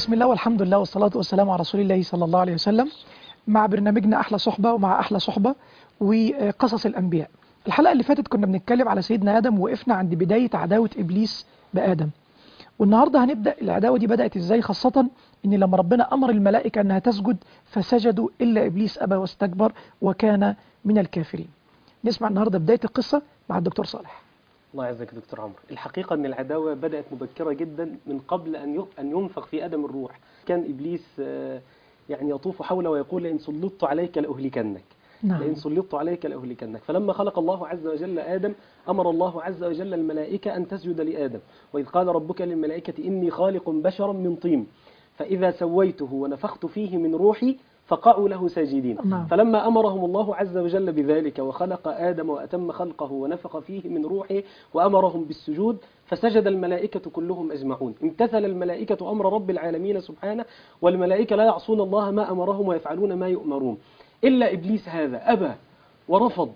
بسم الله والحمد لله والصلاة والسلام على رسول الله صلى الله عليه وسلم مع برنامجنا أحلى صحبة ومع أحلى صحبة وقصص الأنبياء الحلقة اللي فاتت كنا بنتكلم على سيدنا آدم وقفنا عند بداية عداوة إبليس بآدم والنهاردة هنبدأ العداوة دي بدأت إزاي خاصة إن لما ربنا أمر الملائكة أنها تسجد فسجدوا إلا إبليس أبى واستكبر وكان من الكافرين نسمع النهاردة بداية القصة مع الدكتور صالح الله يعزك دكتور عمرو الحقيقة أن العداوة بدأت مبكرة جدا من قبل أن أن ينفخ في آدم الروح كان إبليس يعني يطوف حوله ويقول لئن سلطت عليك لأهلكنك نعم. لئن سلطت عليك لأهلكنك فلما خلق الله عز وجل آدم أمر الله عز وجل الملائكة أن تسجد لآدم وإذ قال ربك للملائكة إني خالق بشرا من طين فإذا سويته ونفخت فيه من روحي فقعوا له ساجدين نعم. فلما أمرهم الله عز وجل بذلك وخلق آدم وأتم خلقه ونفخ فيه من روحه وأمرهم بالسجود فسجد الملائكة كلهم أجمعون امتثل الملائكة أمر رب العالمين سبحانه والملائكة لا يعصون الله ما أمرهم ويفعلون ما يؤمرون إلا إبليس هذا أبى ورفض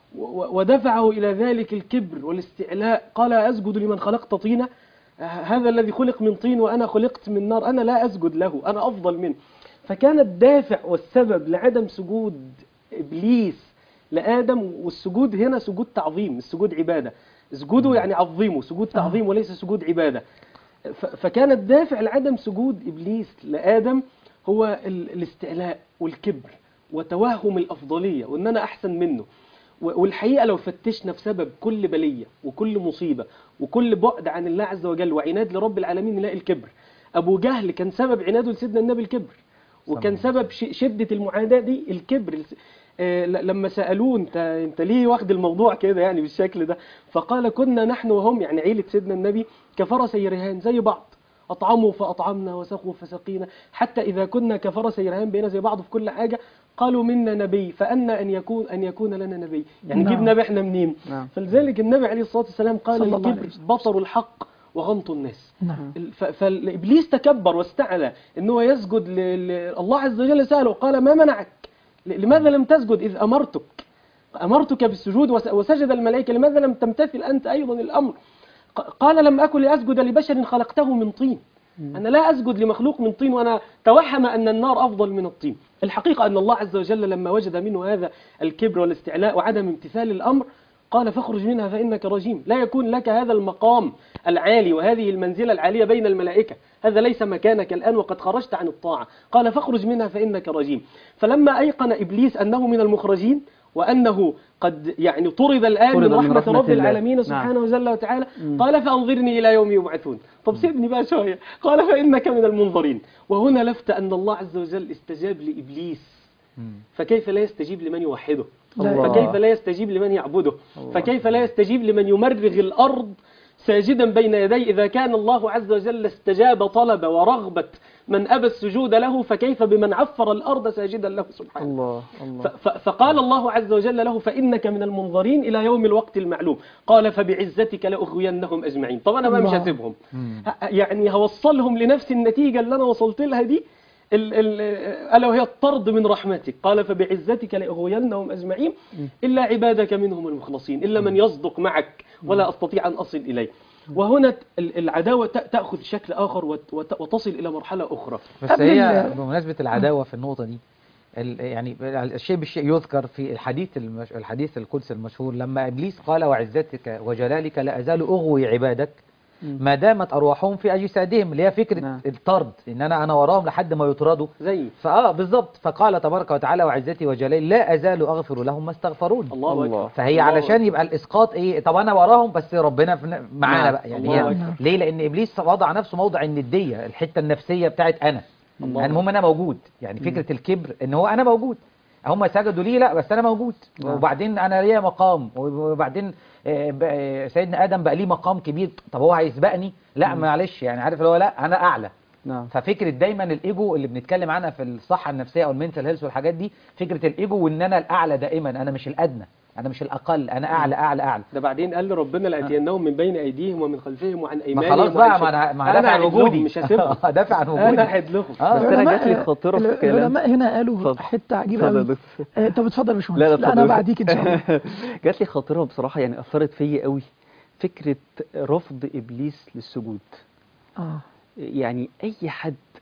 و- ودفعه إلى ذلك الكبر والاستعلاء قال أسجد لمن خلقت طينة هذا الذي خلق من طين وأنا خلقت من نار أنا لا أسجد له أنا أفضل منه فكان الدافع والسبب لعدم سجود إبليس لآدم والسجود هنا سجود تعظيم السجود عبادة اسجدوا يعني عظموا سجود تعظيم وليس سجود عبادة ف- فكان الدافع لعدم سجود إبليس لآدم هو ال- الاستعلاء والكبر وتوهم الأفضلية وأن أنا أحسن منه و- والحقيقة لو فتشنا في سبب كل بلية وكل مصيبة وكل بعد عن الله عز وجل وعناد لرب العالمين نلاقي الكبر أبو جهل كان سبب عناده لسيدنا النبي الكبر وكان سبب ش- شدة المعاداة دي الكبر الس- آه، ل- لما سألوه انت انت ليه واخد الموضوع كده يعني بالشكل ده فقال كنا نحن وهم يعني عيلة سيدنا النبي كفرسي رهان زي بعض أطعموا فأطعمنا وسقوا فسقينا حتى إذا كنا كفرسي رهان بينا زي بعض في كل حاجة قالوا منا نبي فأنا أن يكون أن يكون لنا نبي يعني نعم. نجيب نبي احنا منين نعم. فلذلك النبي عليه الصلاة والسلام قال صلى الله عليه الكبر وسلم. بطر الحق وغمط الناس نعم ف- فابليس تكبر واستعلى ان هو يسجد ل- ل- الله عز وجل ساله قال ما منعك ل- لماذا لم تسجد اذ امرتك امرتك بالسجود وس- وسجد الملائكه لماذا لم تمتثل انت ايضا الامر ق- قال لم اكن لاسجد لبشر خلقته من طين انا لا اسجد لمخلوق من طين وانا توهم ان النار افضل من الطين الحقيقه ان الله عز وجل لما وجد منه هذا الكبر والاستعلاء وعدم امتثال الامر قال فاخرج منها فإنك رجيم لا يكون لك هذا المقام العالي وهذه المنزلة العالية بين الملائكة هذا ليس مكانك الآن وقد خرجت عن الطاعة قال فاخرج منها فإنك رجيم فلما أيقن إبليس أنه من المخرجين وأنه قد يعني طرد الآن طرد من من رحمة, رحمة رب الله. العالمين نعم. سبحانه وجل وتعالى قال فأنظرني إلى يوم يبعثون طب سيبني بقى شوية قال فإنك من المنظرين وهنا لفت أن الله عز وجل استجاب لإبليس فكيف لا يستجيب لمن يوحده الله. فكيف لا يستجيب لمن يعبده فكيف لا يستجيب لمن يمرغ الأرض ساجدا بين يديه إذا كان الله عز وجل استجاب طلب ورغبة من أبى السجود له فكيف بمن عفر الأرض ساجدا له سبحانه الله ف- الله ف- فقال الله عز وجل له فإنك من المنظرين إلى يوم الوقت المعلوم قال فبعزتك لأغوينهم أجمعين طب أنا بقى مش الله. هسيبهم ه- يعني هوصلهم لنفس النتيجة اللي أنا وصلت لها دي ال- ال- ألا وهي الطرد من رحمتك قال فبعزتك لأغوينهم أجمعين إلا عبادك منهم المخلصين إلا من يصدق معك ولا أستطيع أن أصل إليه وهنا ال- العداوة ت- تأخذ شكل آخر وت- وت- وتصل إلى مرحلة أخرى بس قبل هي ال- بمناسبة العداوة في النقطة دي ال- يعني الشيء بالشيء يذكر في الحديث المش... الحديث القدسي المشهور لما ابليس قال وعزتك وجلالك لا ازال اغوي عبادك ما دامت ارواحهم في اجسادهم اللي هي فكره نعم. الطرد ان انا انا وراهم لحد ما يطردوا زي فاه بالظبط فقال تبارك وتعالى وعزتي وجلالي لا ازال اغفر لهم ما استغفروني الله الله. أكبر فهي الله علشان أكبر. يبقى الاسقاط ايه طب انا وراهم بس ربنا في معانا نعم. بقى يعني الله هي أكبر. ليه لان ابليس وضع نفسه موضع النديه الحته النفسيه بتاعت انا الله. يعني المهم انا موجود يعني فكره الكبر ان هو انا موجود هم سجدوا لي لا بس انا موجود نعم. وبعدين انا ليا مقام وبعدين آه، ب- آه، سيدنا ادم بقى ليه مقام كبير طب هو هيسبقني لا معلش يعني عارف اللي هو لا انا اعلى نعم ففكره دايما الايجو اللي بنتكلم عنها في الصحه النفسيه او المنتال هيلث والحاجات دي فكره الايجو وان انا الاعلى دائما انا مش الادنى انا مش الاقل انا اعلى اعلى اعلى ده بعدين قال لربنا لاتينهم من بين ايديهم ومن خلفهم وعن ما ايمانهم خلاص وعن بقى ما انا ما أنا دافع عن قاعد لهم وجودي مش هسيبهم دافع عن انا وجودي قاعد لهم اه بس أنا جات لي خاطرة في كلام. العلماء هنا قالوا اتفضل. حته عجيبه اتفضل يا قوي دكتور. آه، طب اتفضل يا باشمهندس لا لا لا انا اتفضل. بعديك ان شاء الله جات لي خاطرة بصراحة يعني أثرت فيا قوي فكرة رفض إبليس للسجود اه يعني أي حد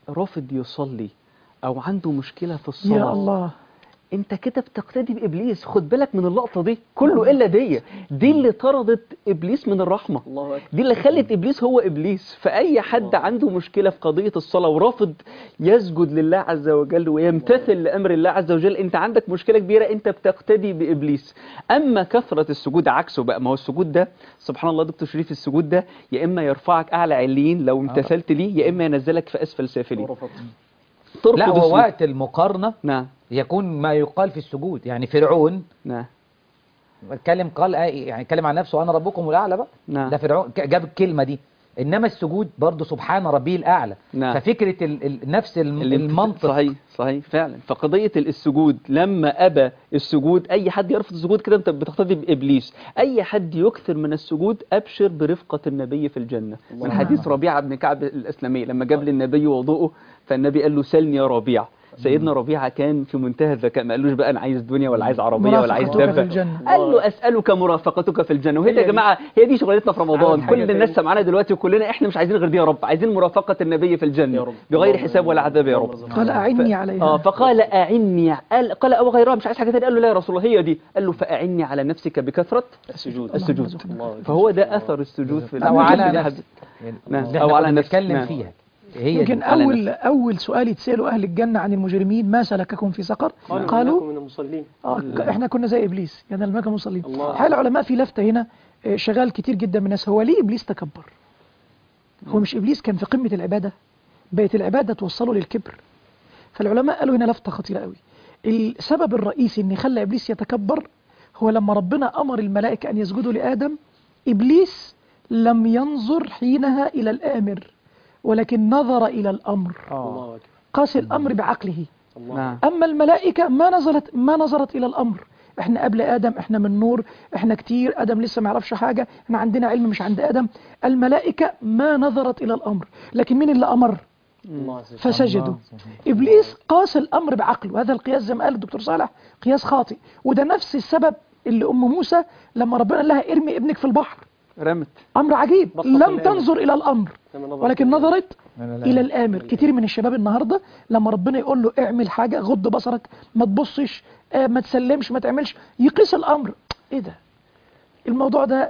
رافض يصلي او عنده مشكله في الصلاه يا الله انت كده بتقتدي بابليس خد بالك من اللقطه دي كله الا دي دي اللي طردت ابليس من الرحمه الله أكبر دي اللي خلت ابليس هو ابليس فاي حد عنده مشكله في قضيه الصلاه ورافض يسجد لله عز وجل ويمتثل لامر الله عز وجل انت عندك مشكله كبيره انت بتقتدي بابليس اما كثره السجود عكسه بقى ما هو السجود ده سبحان الله دكتور شريف السجود ده يا اما يرفعك اعلى عليين لو امتثلت ليه يا اما ينزلك في اسفل سافلين ورفضت. ترفض لا هو السجود. وقت المقارنة نعم يكون ما يقال في السجود يعني فرعون نعم اتكلم قال آه يعني اتكلم عن نفسه انا ربكم الاعلى بقى نعم. ده فرعون ك- جاب الكلمه دي انما السجود برضه سبحان ربي الاعلى نعم. ففكره ال ال نفس الم- الامتثال- المنطق صحيح صحيح فعلا فقضية السجود لما أبى السجود أي حد يرفض السجود كده أنت بتقتدي بإبليس أي حد يكثر من السجود أبشر برفقة النبي في الجنة من حديث ربيعة بن كعب الأسلمي لما جاب للنبي وضوءه فالنبي قال له سلني يا ربيع سيدنا ربيعة كان في منتهى الذكاء ما قالوش بقى أنا عايز دنيا ولا عايز عربية ولا عايز مرافقتك في دابة الجنة. قال له أسألك مرافقتك في الجنة وهي هي يا دي. جماعة هي دي شغلتنا في رمضان عاوز حاجة كل الناس تاني. سمعانا دلوقتي وكلنا إحنا مش عايزين غير دي يا رب عايزين مرافقة النبي في يا الجنة رب. بغير اللهم حساب ولا آمين. عذاب يا اللهم رب ارزقنا. قال أعني اه عليها فقال أعني قال قال أو غيرها مش عايز حاجة تانية قال له لا يا رسول الله هي دي قال له فأعني على نفسك بكثرة السجود السجود الله أكبر. فهو ده أثر السجود في او على الحديث. نفسك نعم. اللي أو احنا على كنا نفسك. بنتكلم نعم. فيها هي يمكن دي. على أول أول سؤال يتسألوا أهل الجنة عن المجرمين ما سلككم في سقر قالوا قالوا إنكم من المصلين آه ك- احنا كنا زي ابليس يعني لما كانوا مصلين الله. الحقيقه العلماء في لفته هنا آه، شغال كتير جدا من الناس هو ليه ابليس تكبر هو مش ابليس كان في قمه العباده بقت العباده توصله للكبر فالعلماء قالوا هنا لفته خطيره قوي السبب الرئيسي ان خلى ابليس يتكبر هو لما ربنا امر الملائكه ان يسجدوا لادم ابليس لم ينظر حينها الى الامر ولكن نظر الى الامر الله أكبر قاس الامر بعقله الله نعم أما الملائكة ما نظرت ما نظرت إلى الأمر احنا قبل آدم احنا من نور احنا كتير آدم لسه ما يعرفش حاجة احنا عندنا علم مش عند آدم الملائكة ما نظرت إلى الأمر لكن مين اللي أمر الله عز وجل. فسجدوا إبليس قاس الأمر بعقله هذا القياس زي ما قال الدكتور صالح قياس خاطئ وده نفس السبب اللي أم موسى لما ربنا قال لها ارمي ابنك في البحر رمت أمر عجيب بصت لم الآمر. تنظر إلى الأمر لما نظرت ولكن إلى نظرت من الى الامر كتير من الشباب النهارده لما ربنا يقول له اعمل حاجه غض بصرك ما تبصش آه، ما تسلمش ما تعملش يقيس الامر ايه ده الموضوع ده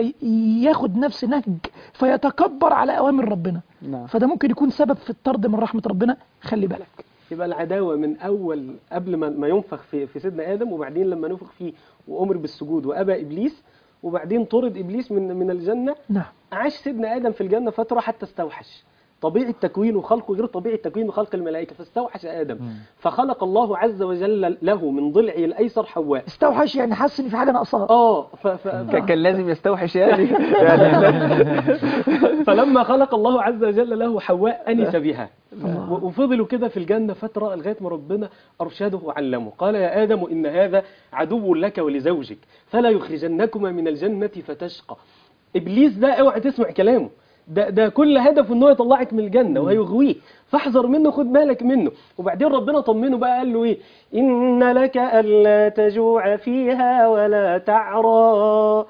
فياخد نفس نهج فيتكبر على اوامر ربنا نعم فده ممكن يكون سبب في الطرد من رحمه ربنا خلي بالك يبقى العداوة من أول قبل ما ما ينفخ في في سيدنا آدم وبعدين لما نفخ فيه وأمر بالسجود وأبى إبليس وبعدين طرد إبليس من من الجنة نعم عاش سيدنا آدم في الجنة فترة حتى استوحش طبيعة تكوينه وخلقه غير طبيعة تكوين وخلق الملائكة فاستوحش آدم فخلق الله عز وجل له من ضلعه الأيسر حواء استوحش يعني حس ان في حاجه ناقصاه اه ف... ف... ك- كان لازم يستوحش يعني يعني فلما خلق الله عز وجل له حواء أنس بها الله. و- وفضلوا كده في الجنة فترة لغاية ما ربنا أرشده وعلمه قال يا آدم إن هذا عدو لك ولزوجك فلا يخرجنكما من الجنة فتشقى إبليس ده اوعى تسمع كلامه ده ده كل هدفه ان هو يطلعك من الجنه وهيغويه فاحذر منه خد بالك منه وبعدين ربنا طمنه بقى قال له ايه ان لك الا تجوع فيها ولا تعرى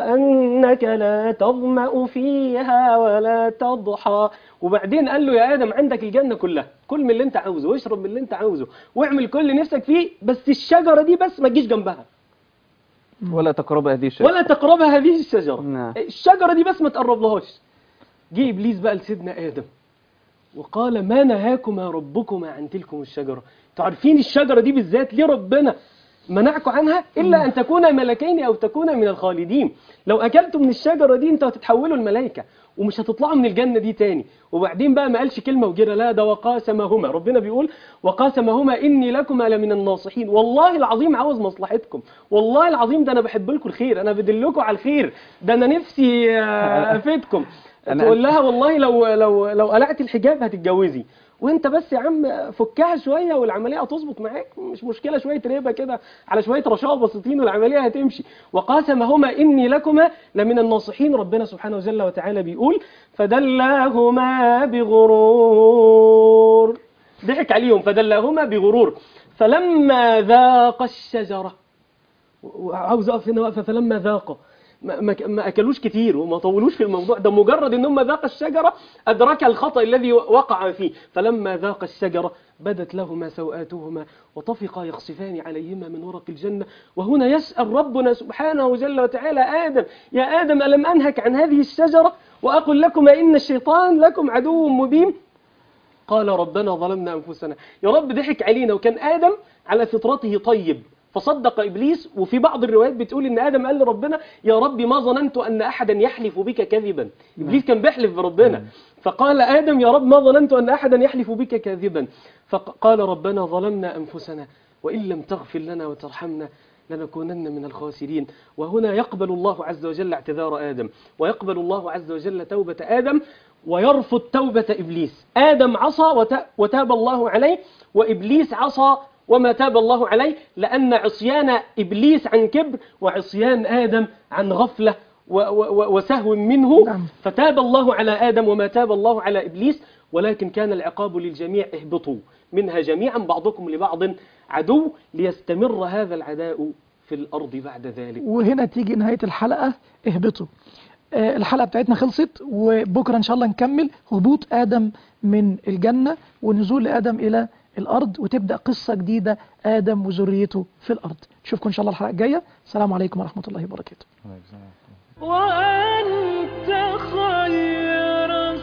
وانك لا تظما فيها ولا تضحى وبعدين قال له يا ادم عندك الجنه كلها كل من اللي انت عاوزه واشرب من اللي انت عاوزه واعمل كل اللي نفسك فيه بس الشجره دي بس ما تجيش جنبها ولا تقرب هذه الشيء ولا تقرب هذه الشجرة نعم. الشجرة دي بس ما تقرب لهاش جه إبليس بقى لسيدنا آدم وقال ما نهاكما ربكما عن تلكم الشجرة تعرفين الشجرة دي بالذات ليه ربنا منعكم عنها إلا أن تكونا ملكين أو تكونا من الخالدين لو أكلتم من الشجرة دي أنتوا هتتحولوا الملائكة ومش هتطلعوا من الجنة دي تاني وبعدين بقى ما قالش كلمة وجرى لا ده وقاسمهما ربنا بيقول وقاسمهما إني لكما لمن الناصحين والله العظيم عاوز مصلحتكم والله العظيم ده أنا بحب لكم الخير أنا بدلكم على الخير ده أنا نفسي آه، أفيدكم أنا- تقول لها والله لو لو لو قلعت الحجاب هتتجوزي وانت بس يا عم فكها شويه والعمليه هتظبط معاك مش مشكله شويه ريبه كده على شويه رشاوى بسيطين والعمليه هتمشي وقاسمهما اني لكما لمن الناصحين ربنا سبحانه وجل وتعالى بيقول فدلاهما بغرور ضحك عليهم فدلاهما بغرور فلما ذاق الشجره وعاوز اقف هنا وقفه فلما ذاق ما, ما, ما اكلوش كتير وما طولوش في الموضوع ده مجرد ان هم ذاق الشجره ادرك الخطا الذي وقع فيه فلما ذاق الشجره بدت لهما سوآتهما وطفقا يخصفان عليهما من ورق الجنه وهنا يسال ربنا سبحانه جل وتعالى ادم يا ادم الم انهك عن هذه الشجره واقل لكما ان الشيطان لكم عدو مبين قال ربنا ظلمنا أنفسنا يا رب ضحك علينا وكان آدم على فطرته طيب فصدق إبليس وفي بعض الروايات بتقول إن آدم قال لربنا يا رب ما ظننت أن أحدا يحلف بك كذبا إبليس كان بيحلف بربنا فقال آدم يا رب ما ظننت أن أحدا يحلف بك كاذبا فقال ربنا ظلمنا أنفسنا وإن لم تغفر لنا وترحمنا لنكونن من الخاسرين وهنا يقبل الله عز وجل اعتذار آدم ويقبل الله عز وجل توبة آدم ويرفض توبة إبليس آدم عصى وت- وتاب الله عليه وإبليس عصى وما تاب الله عليه لأن عصيان إبليس عن كبر وعصيان آدم عن غفلة و- و- وسهو منه نعم. فتاب الله على آدم وما تاب الله على إبليس ولكن كان العقاب للجميع اهبطوا منها جميعا بعضكم لبعض عدو ليستمر هذا العداء في الأرض بعد ذلك وهنا تيجي نهاية الحلقة اهبطوا آه، الحلقة بتاعتنا خلصت وبكرة إن شاء الله نكمل هبوط آدم من الجنة ونزول آدم إلى الأرض وتبدأ قصة جديدة آدم وذريته في الأرض نشوفكم إن شاء الله الحلقة الجاية السلام عليكم ورحمة الله وبركاته وأنت خير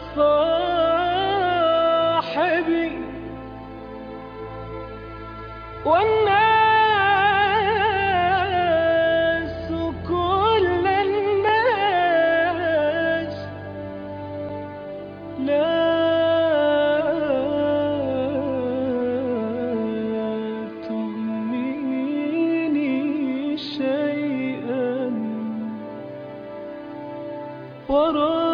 صاحبي والناس كل الناس لا تهمني شيئا وراء